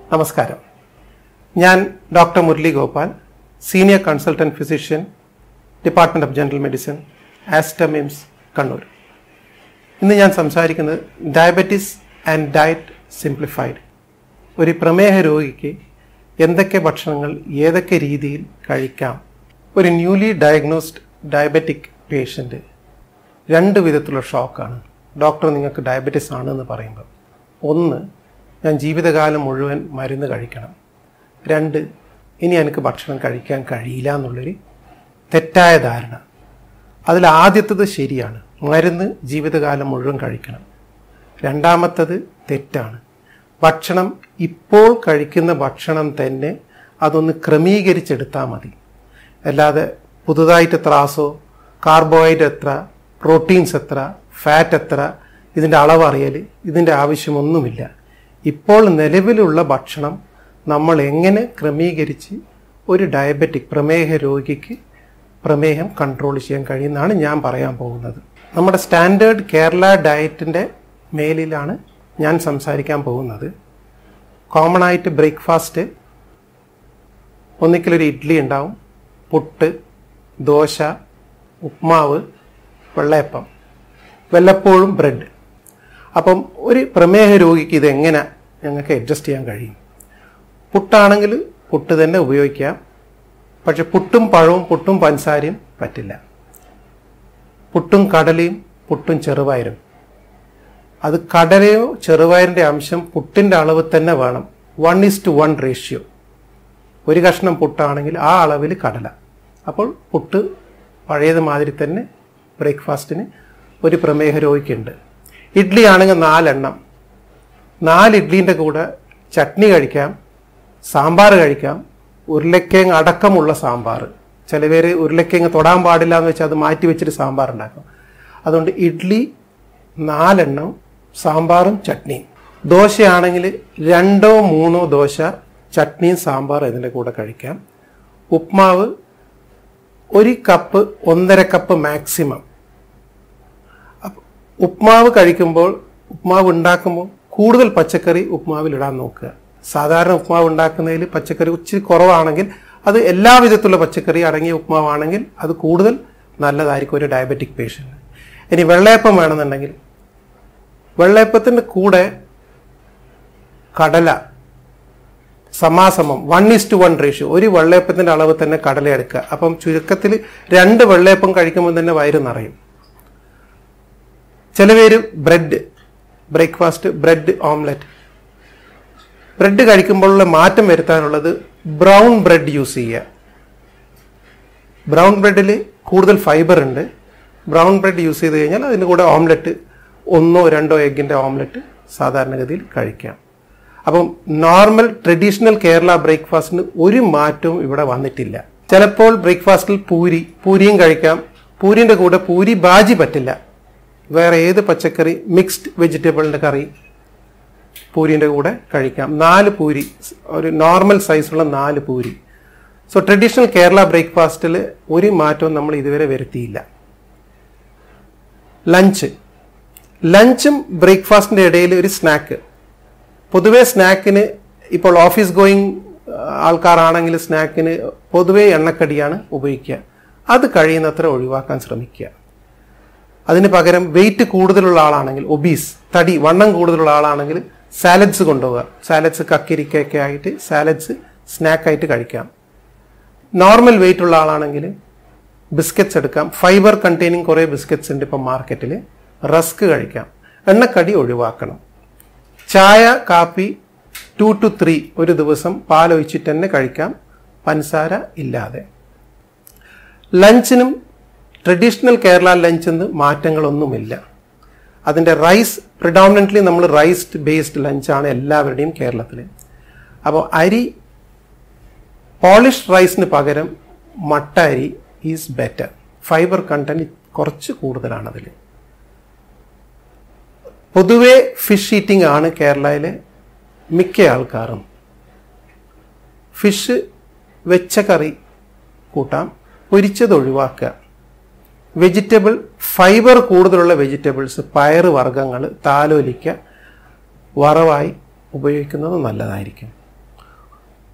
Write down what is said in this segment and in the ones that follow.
നമസ്കാരം ഞാൻ doctor Murali Gopal senior consultant physician department of general medicine Aster MIMS Kannur ഇന്ന് ഞാൻ സംസാരിക്കുന്നത് ഡയബറ്റിസ് ആൻഡ് ഡയറ്റ് സിംപ്ലിഫൈഡ് ഒരു പ്രമേഹ രോഗിക്ക് എന്തൊക്കെ ഭക്ഷണങ്ങൾ ഏതൊക്കെ രീതിയിൽ കഴിക്കാം ഒരു ന്യൂലി ഡയഗ്നോസ്ഡ് ഡയബറ്റിക് പേഷ്യൻ്റ് രണ്ട് വിധത്തിലുള്ള ഷോക്കാണ് ഡോക്ടർ നിങ്ങൾക്ക് ഡയബറ്റിസ് ആണെന്ന് പറയുമ്പോൾ ഒന്ന് ഞാൻ ജീവിതകാലം മുഴുവൻ മരുന്ന് കഴിക്കണം രണ്ട് ഇനി എനിക്ക് ഭക്ഷണം കഴിക്കാൻ കഴിയില്ല എന്നുള്ളൊരു തെറ്റായ ധാരണ അതിൽ ആദ്യത്തത് ശരിയാണ് മരുന്ന് ജീവിതകാലം മുഴുവൻ കഴിക്കണം രണ്ടാമത്തത് തെറ്റാണ് ഭക്ഷണം ഇപ്പോൾ കഴിക്കുന്ന ഭക്ഷണം തന്നെ അതൊന്ന് ക്രമീകരിച്ചെടുത്താൽ മതി അല്ലാതെ പുതുതായിട്ട് ത്രാസോ കാർബോഹൈഡ്രേറ്റ് എത്ര പ്രോട്ടീൻസ് എത്ര ഫാറ്റ് എത്ര ഇതിൻ്റെ അളവ് അറിയൽ ഇതിൻ്റെ ആവശ്യമൊന്നുമില്ല ഇപ്പോൾ നിലവിലുള്ള ഭക്ഷണം നമ്മൾ എങ്ങനെ ക്രമീകരിച്ച് ഒരു ഡയബറ്റിക് പ്രമേഹ രോഗിക്ക് പ്രമേഹം കൺട്രോൾ ചെയ്യാൻ കഴിയുന്നതാണ് ഞാൻ പറയാൻ പോകുന്നത് നമ്മുടെ സ്റ്റാൻഡേർഡ് കേരള ഡയറ്റിൻ്റെ മേലിലാണ് ഞാൻ സംസാരിക്കാൻ പോകുന്നത് കോമൺ ആയിട്ട് ബ്രേക്ക്ഫാസ്റ്റ് ഒന്നിക്കലൊരു ഇഡ്ഡലി ഉണ്ടാവും പുട്ട് ദോശ ഉപ്മാവ് വെള്ളയപ്പം വല്ലപ്പോഴും ബ്രെഡ് അപ്പം ഒരു പ്രമേഹ രോഗിക്ക് ഇത് എങ്ങനെ ഞങ്ങൾക്ക് അഡ്ജസ്റ്റ് ചെയ്യാൻ കഴിയും പുട്ടാണെങ്കിൽ പുട്ട് തന്നെ ഉപയോഗിക്കാം പക്ഷെ പുട്ടും പഴവും പുട്ടും പഞ്ചസാരയും പറ്റില്ല പുട്ടും കടലയും പുട്ടും ചെറുപയരും അത് കടലയോ ചെറുപയറിൻ്റെ അംശം പുട്ടിൻ്റെ അളവ് തന്നെ വേണം one is to one ratio ഒരു കഷ്ണം പുട്ടാണെങ്കിൽ ആ അളവിൽ കടല അപ്പോൾ പുട്ട് പഴയത് മാതിരി തന്നെ ബ്രേക്ക്ഫാസ്റ്റിന് ഒരു പ്രമേഹ രോഗിക്കുണ്ട് ഇഡ്ഡലി ആണെങ്കിൽ നാലെണ്ണം നാല് ഇഡ്ഡലീൻ്റെ കൂടെ ചട്നി കഴിക്കാം സാമ്പാർ കഴിക്കാം ഉരുളക്കിഴങ്ങ് അടക്കമുള്ള സാമ്പാർ ചില പേര് ഉരുളക്കിഴങ്ങ് തൊടാൻ പാടില്ല എന്ന് വെച്ചാൽ അത് മാറ്റി വെച്ചിട്ട് സാമ്പാർ ഉണ്ടാക്കും അതുകൊണ്ട് ഇഡ്ഡലി നാലെണ്ണം സാമ്പാറും ചട്നിയും ദോശയാണെങ്കിൽ രണ്ടോ മൂന്നോ ദോശ ചട്നിയും സാമ്പാറും ഇതിൻ്റെ കൂടെ കഴിക്കാം ഉപ്മാവ് ഒരു കപ്പ് ഒന്നര കപ്പ് മാക്സിമം അപ്പ- ഉപ്മാവ് കഴിക്കുമ്പോൾ ഉപ്മാവ് ഉണ്ടാക്കുമ്പോൾ കൂടുതൽ പച്ചക്കറി ഉപ്മാവിൽ ഇടാൻ നോക്കുക സാധാരണ ഉപ്മാവ് ഉണ്ടാക്കുന്നതിൽ പച്ചക്കറി ഇച്ചിരി കുറവാണെങ്കിൽ അത് എല്ലാ വിധത്തിലുള്ള പച്ചക്കറി അടങ്ങിയ ഉപ്മാവാണെങ്കിൽ അത് കൂടുതൽ നല്ലതായിരിക്കും ഒരു ഡയബറ്റിക് പേഷ്യൻ്റ് ഇനി വെള്ളയപ്പം വേണമെന്നുണ്ടെങ്കിൽ വെള്ളയപ്പത്തിൻ്റെ കൂടെ കടല സമാസമം one is to one ratio ഒരു വെള്ളയപ്പത്തിന്റെ അളവ് തന്നെ കടല എടുക്കുക അപ്പം ചുരുക്കത്തിൽ രണ്ട് വെള്ളയപ്പം കഴിക്കുമ്പോൾ തന്നെ വയറ് നിറയും ചില പേര് bread breakfast bread omelette bread കഴിക്കുമ്പോഴുള്ള മാറ്റം വരുത്താനുള്ളത് ബ്രൗൺ ബ്രെഡ് യൂസ് ചെയ്യുക ബ്രൗൺ ബ്രെഡിൽ കൂടുതൽ ഫൈബർ ഉണ്ട് ബ്രൗൺ ബ്രെഡ് യൂസ് ചെയ്ത് കഴിഞ്ഞാൽ അതിൻ്റെ കൂടെ ഓംലെറ്റ് ഒന്നോ രണ്ടോ എഗ്ഗിൻ്റെ ഓംലെറ്റ് സാധാരണഗതിയിൽ കഴിക്കാം അപ്പം നോർമൽ ട്രഡീഷണൽ കേരള ബ്രേക്ക്ഫാസ്റ്റിന് ഒരു മാറ്റവും ഇവിടെ വന്നിട്ടില്ല ചിലപ്പോൾ ബ്രേക്ക്ഫാസ്റ്റിൽ പൂരി പൂരിയും കഴിക്കാം പൂരിൻ്റെ കൂടെ പൂരി ബാജി പറ്റില്ല വേറെ ഏത് പച്ചക്കറി മിക്സ്ഡ് വെജിറ്റബിളിൻ്റെ കറി പൂരിൻ്റെ കൂടെ കഴിക്കാം നാല് പൂരി ഒരു നോർമൽ സൈസുള്ള നാല് പൂരി സോ ട്രഡീഷണൽ കേരള ബ്രേക്ക്ഫാസ്റ്റിൽ ഒരു മാറ്റവും നമ്മൾ ഇതുവരെ വരുത്തിയില്ല ലഞ്ച് ലഞ്ചും ബ്രേക്ക്ഫാസ്റ്റിൻ്റെ ഇടയിൽ ഒരു സ്നാക്ക് പൊതുവേ സ്നാക്കിന് ഇപ്പോൾ ഓഫീസ് ഗോയിങ് ആൾക്കാരാണെങ്കിൽ സ്നാക്കിന് പൊതുവേ എണ്ണക്കടിയാണ് ഉപയോഗിക്കുക അത് കഴിയുന്നത്ര ഒഴിവാക്കാൻ ശ്രമിക്കുക അതിന് പകരം വെയിറ്റ് കൂടുതലുള്ള ആളാണെങ്കിൽ ഒബീസ് തടി വണ്ണം കൂടുതലുള്ള ആളാണെങ്കിൽ സാലഡ്സ് കൊണ്ടുപോകുക സാലഡ്സ് കക്കിരിക്കൊക്കെ ആയിട്ട് സാലഡ്സ് സ്നാക്കായിട്ട് കഴിക്കാം നോർമൽ വെയിറ്റ് ഉള്ള ആളാണെങ്കിൽ ബിസ്ക്കറ്റ്സ് എടുക്കാം ഫൈബർ കണ്ടെയ്നിങ് കുറേ ബിസ്ക്കറ്റ്സ് ഉണ്ട് ഇപ്പം മാർക്കറ്റിൽ റസ്ക് കഴിക്കാം എണ്ണക്കടി ഒഴിവാക്കണം ചായ കാപ്പി ടു ടു ത്രീ ഒരു ദിവസം പാലൊഴിച്ചിട്ട് തന്നെ കഴിക്കാം പഞ്ചസാര ഇല്ലാതെ ലഞ്ചിനും ട്രഡീഷണൽ കേരള ലഞ്ചിന് മാറ്റങ്ങളൊന്നുമില്ല അതിൻ്റെ റൈസ് പ്രിഡോമിനൻ്റ്ലി നമ്മൾ റൈസ്ഡ് ബേസ്ഡ് ലഞ്ചാണ് എല്ലാവരുടെയും കേരളത്തിൽ അപ്പോൾ അരി പോളിഷ് റൈസിന് പകരം മട്ട അരി ഈസ് ബെറ്റർ ഫൈബർ കണ്ടന്റ് കുറച്ച് കൂടുതലാണ് അതിൽ പൊതുവെ ഫിഷ് ഈറ്റിംഗ് ആണ് കേരളയിലെ മിക്ക ആൾക്കാരും ഫിഷ് വെച്ച കറി കൂട്ടാം പൊരിച്ചത് ഒഴിവാക്കുക വെജിറ്റബിൾ ഫൈബർ കൂടുതലുള്ള വെജിറ്റബിൾസ് പയറ് വർഗ്ഗങ്ങൾ താലോലിക്ക വറവായി ഉപയോഗിക്കുന്നത് നല്ലതായിരിക്കും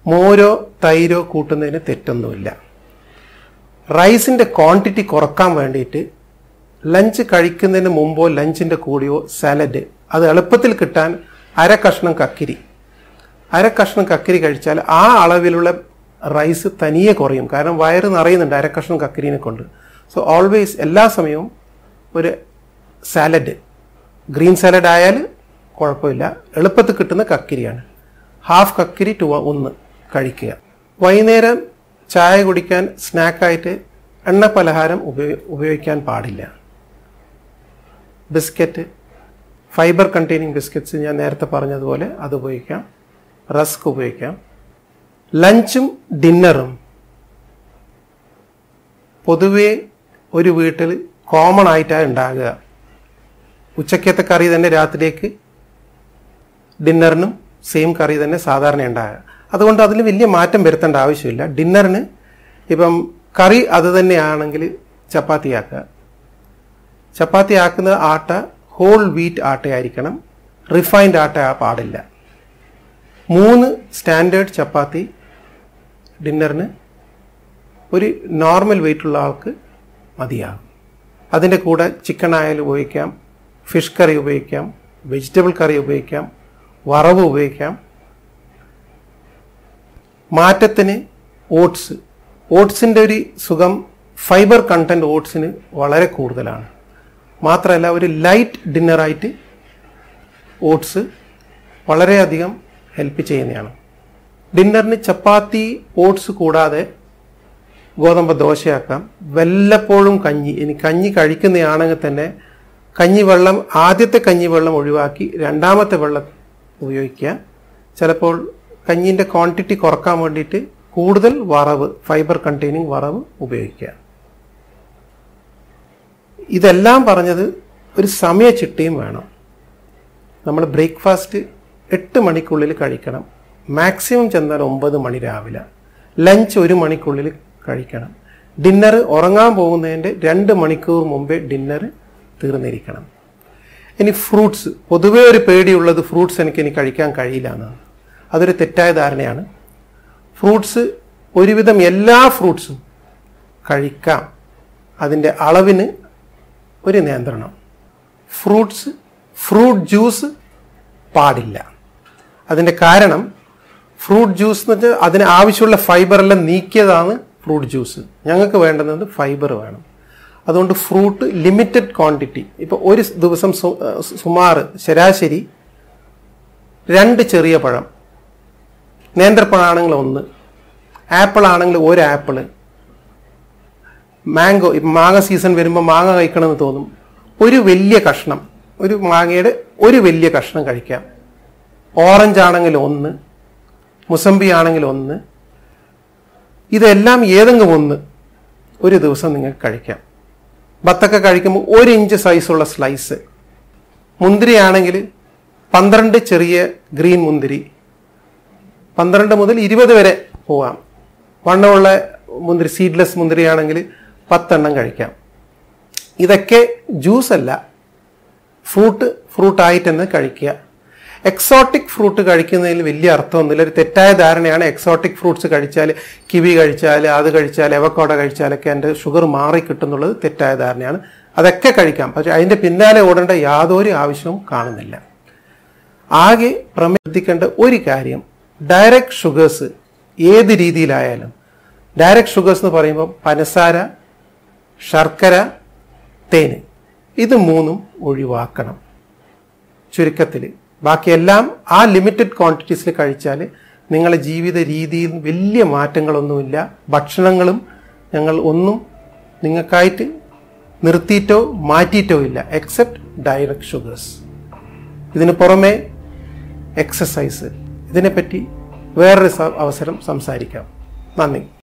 മോരോ തൈരോ കൂട്ടുന്നതിന് തെറ്റൊന്നുമില്ല റൈസിൻ്റെ ക്വാണ്ടിറ്റി കുറക്കാൻ വേണ്ടിയിട്ട് ലഞ്ച് കഴിക്കുന്നതിന് മുമ്പോ ലഞ്ചിൻ്റെ കൂടെയോ സാലഡ് അത് എളുപ്പത്തിൽ കിട്ടാൻ അര കഷ്ണം കക്കിരി അര കഷ്ണം കക്കിരി കഴിച്ചാൽ ആ അളവിലുള്ള റൈസ് തനിയെ കുറയും കാരണം വയറ് നിറയുന്നുണ്ട് അര കഷ്ണം കക്കിരിനെ കൊണ്ട് സോ ഓൾവേസ് എല്ലാ സമയവും ഒരു സാലഡ് ഗ്രീൻ സാലഡ് ആയാൽ കുഴപ്പമില്ല എളുപ്പത്തിൽ കിട്ടുന്ന കക്കിരിയാണ് ഹാഫ് കക്കിരി ടു ഒന്ന് കഴിക്കുക വൈകുന്നേരം ചായ കുടിക്കാൻ സ്നാക്കായിട്ട് എണ്ണ പലഹാരം ഉപയോ ഉപയോഗിക്കാൻ പാടില്ല ബിസ്ക്കറ്റ് ഫൈബർ കണ്ടെയ്നിങ് ബിസ്ക്കറ്റ്സ് ഞാൻ നേരത്തെ പറഞ്ഞതുപോലെ അത് ഉപയോഗിക്കാം റസ്ക് ഉപയോഗിക്കാം ലഞ്ചും ഡിന്നറും പൊതുവേ ഒരു വീട്ടിൽ കോമൺ ആയിട്ടാണ് ഉണ്ടാകുക ഉച്ചക്കത്തെ കറി തന്നെ രാത്രിയിലേക്ക് ഡിന്നറിനും സെയിം കറി തന്നെ സാധാരണ ഉണ്ടാകുക അതുകൊണ്ട് അതിൽ വലിയ മാറ്റം വരുത്തേണ്ട ആവശ്യമില്ല ഡിന്നറിന് ഇപ്പം കറി അത് തന്നെയാണെങ്കിൽ ചപ്പാത്തി ആക്കുക ചപ്പാത്തി ആക്കുന്ന ആട്ട ഹോൾ വീറ്റ് ആട്ടയായിരിക്കണം റിഫൈൻഡ് ആട്ട പാടില്ല മൂന്ന് സ്റ്റാൻഡേർഡ് ചപ്പാത്തി ഡിന്നറിന് ഒരു നോർമൽ വെയിറ്റുള്ള ആൾക്ക് മതിയാകും അതിൻ്റെ കൂടെ ചിക്കൻ ആയാലും ഉപയോഗിക്കാം ഫിഷ് കറി ഉപയോഗിക്കാം വെജിറ്റബിൾ കറി ഉപയോഗിക്കാം വറവ് ഉപയോഗിക്കാം മാറ്റത്തിന് ഓട്സ് ഓട്സിൻ്റെ ഒരു സുഖം ഫൈബർ കണ്ടന്റ് ഓട്സിന് വളരെ കൂടുതലാണ് മാത്രമല്ല ഒരു ലൈറ്റ് ഡിന്നറായിട്ട് ഓട്സ് വളരെയധികം ഹെൽപ്പ് ചെയ്യുന്നതാണ് ഡിന്നറിന് ചപ്പാത്തി ഓട്സ് കൂടാതെ ഗോതമ്പ് ദോശയാക്കാം വല്ലപ്പോഴും കഞ്ഞി ഇനി കഞ്ഞി കഴിക്കുന്നതാണെങ്കിൽ തന്നെ കഞ്ഞിവെള്ളം ആദ്യത്തെ കഞ്ഞിവെള്ളം ഒഴിവാക്കി രണ്ടാമത്തെ വെള്ളം ഉപയോഗിക്കുക ചിലപ്പോൾ കഞ്ഞിൻ്റെ ക്വാണ്ടിറ്റി കുറക്കാൻ വേണ്ടിയിട്ട് കൂടുതൽ വറവ് ഫൈബർ കണ്ടെയ്നിങ് വറവ് ഉപയോഗിക്കുക ഇതെല്ലാം പറഞ്ഞത് ഒരു സമയച്ചിട്ടയും വേണം നമ്മൾ ബ്രേക്ക്ഫാസ്റ്റ് എട്ട് മണിക്കുള്ളിൽ കഴിക്കണം മാക്സിമം ചെന്നാൽ ഒമ്പത് മണി രാവിലെ ലഞ്ച് ഒരു മണിക്കുള്ളിൽ കഴിക്കണം ഡിന്നർ ഉറങ്ങാൻ പോകുന്നതിൻ്റെ രണ്ട് മണിക്കൂർ മുമ്പേ ഡിന്നർ തീർന്നിരിക്കണം ഇനി ഫ്രൂട്ട്സ് പൊതുവേ ഒരു പേടിയുള്ളത് ഫ്രൂട്ട്സ് എനിക്ക് ഇനി കഴിക്കാൻ കഴിയില്ല എന്നാണ് അതൊരു തെറ്റായ ധാരണയാണ് ഫ്രൂട്ട്സ് ഒരുവിധം എല്ലാ ഫ്രൂട്ട്സും കഴിക്കാം അതിൻ്റെ അളവിന് ഒരു നിയന്ത്രണം ഫ്രൂട്ട്സ് ഫ്രൂട്ട് ജ്യൂസ് പാടില്ല അതിൻ്റെ കാരണം ഫ്രൂട്ട് ജ്യൂസ് എന്ന് വെച്ചാൽ അതിന് ആവശ്യമുള്ള ഫൈബറെല്ലാം നീക്കിയതാണ് ഫ്രൂട്ട് ജ്യൂസ് ഞങ്ങൾക്ക് വേണ്ടുന്നത് ഫൈബർ വേണം അതുകൊണ്ട് ഫ്രൂട്ട് ലിമിറ്റഡ് ക്വാണ്ടിറ്റി ഇപ്പോൾ ഒരു ദിവസം സു- സുമാർ ശരാശരി രണ്ട് ചെറിയ പഴം നേന്ത്രപ്പഴമാണെങ്കിൽ ഒന്ന് ആപ്പിൾ ആണെങ്കിൽ ഒരു ആപ്പിള് മാംഗോ ഇപ്പം മാങ്ങ സീസൺ വരുമ്പോൾ മാങ്ങ കഴിക്കണമെന്ന് തോന്നും ഒരു വലിയ കഷ്ണം ഒരു മാങ്ങയുടെ ഒരു വലിയ കഷ്ണം കഴിക്കാം ഓറഞ്ച് ആണെങ്കിൽ ഒന്ന് മുസമ്പി ആണെങ്കിൽ ഒന്ന് ഇതെല്ലാം ഏതെങ്കിലും ഒന്ന് ഒരു ദിവസം നിങ്ങൾക്ക് കഴിക്കാം ബത്തക്ക കഴിക്കുമ്പോൾ ഒരു ഇഞ്ച് സൈസുള്ള സ്ലൈസ് മുന്തിരി ആണെങ്കിൽ പന്ത്രണ്ട് ചെറിയ ഗ്രീൻ മുന്തിരി പന്ത്രണ്ട് മുതൽ ഇരുപത് വരെ പോവാം വണ്ണമുള്ള മുന്തിരി സീഡ്ലെസ് മുന്തിരി ആണെങ്കിൽ പത്തെണ്ണം കഴിക്കാം ഇതൊക്കെ ജ്യൂസ് അല്ല ഫ്രൂട്ട് ഫ്രൂട്ടായിട്ട് തന്നെ കഴിക്കുക എക്സോട്ടിക് ഫ്രൂട്ട് കഴിക്കുന്നതിൽ വലിയ അർത്ഥമൊന്നുമില്ല ഒരു തെറ്റായ ധാരണയാണ് എക്സോട്ടിക് ഫ്രൂട്ട്സ് കഴിച്ചാൽ കിവി കഴിച്ചാൽ അത് കഴിച്ചാൽ എവക്കോട കഴിച്ചാലൊക്കെ എൻ്റെ ഷുഗർ മാറി കിട്ടുന്നുള്ളത് തെറ്റായ ധാരണയാണ് അതൊക്കെ കഴിക്കാം പക്ഷെ അതിൻ്റെ പിന്നാലെ ഓടേണ്ട യാതൊരു ആവശ്യവും കാണുന്നില്ല ആകെ പ്രമേധിക്കേണ്ട ഒരു കാര്യം ഡയറക്റ്റ് ഷുഗേഴ്സ് ഏത് രീതിയിലായാലും ഡയറക്റ്റ് ഷുഗേഴ്സ് എന്ന് പറയുമ്പോൾ പഞ്ചസാര ശർക്കര തേന് ഇത് മൂന്നും ഒഴിവാക്കണം ചുരുക്കത്തിൽ ബാക്കിയെല്ലാം ആ ലിമിറ്റഡ് ക്വാണ്ടിറ്റീസിൽ കഴിച്ചാൽ നിങ്ങളുടെ ജീവിത രീതിയിൽ വലിയ മാറ്റങ്ങളൊന്നുമില്ല ഭക്ഷണങ്ങളും ഞങ്ങൾ ഒന്നും നിങ്ങൾക്കായിട്ട് നിർത്തിയിട്ടോ മാറ്റിയിട്ടോ ഇല്ല എക്സെപ്റ്റ് ഡയറക്റ്റ് ഷുഗേഴ്സ് ഇതിന് പുറമെ എക്സസൈസ് ഇതിനെപ്പറ്റി വേറൊരു സ- അവസരം സംസാരിക്കാം നന്ദി